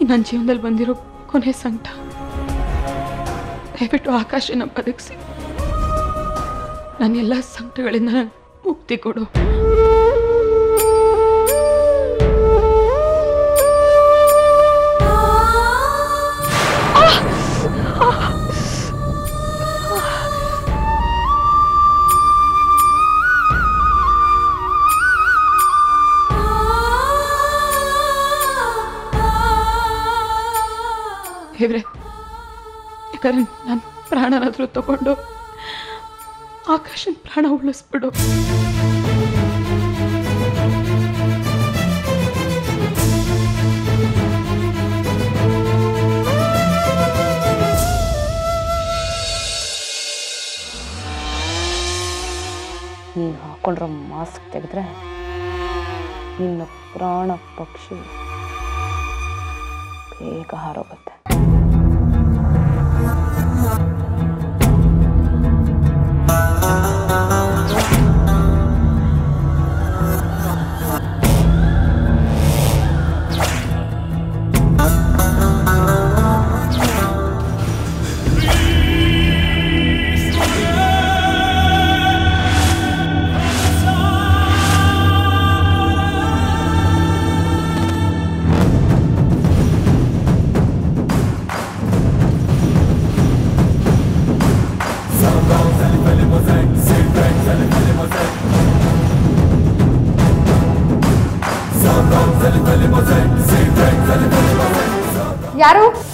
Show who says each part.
Speaker 1: ನನ್ನ ಜೀವನದಲ್ಲಿ ಬಂದಿರೋ ಕೊನೆ ಸಂಕಟ ದಯವಿಟ್ಟು ಆಕಾಶನ ಬದುಕಿಸಿ ನನ್ನ ಎಲ್ಲ ಸಂಕಟಗಳಿಂದ ನಂಗ್ ಮುಕ್ತಿ ಕೊಡು ದೇವ್ರೆ ಯಾಕಂದ್ರೆ ನನ್ನ ಪ್ರಾಣನಾದ್ರೂ ತಗೊಂಡು ಆಕಾಶನ ಪ್ರಾಣ ಉಳಿಸ್ಬಿಡು
Speaker 2: ನೀನು ಹಾಕೊಂಡಿರೋ ಮಾಸ್ಕ್ ತೆಗೆದ್ರೆ ನಿನ್ನ ಪ್ರಾಣ ಪಕ್ಷಿ ಬೇಗ ಹಾರೋಗುತ್ತೆ
Speaker 3: ಯಾರು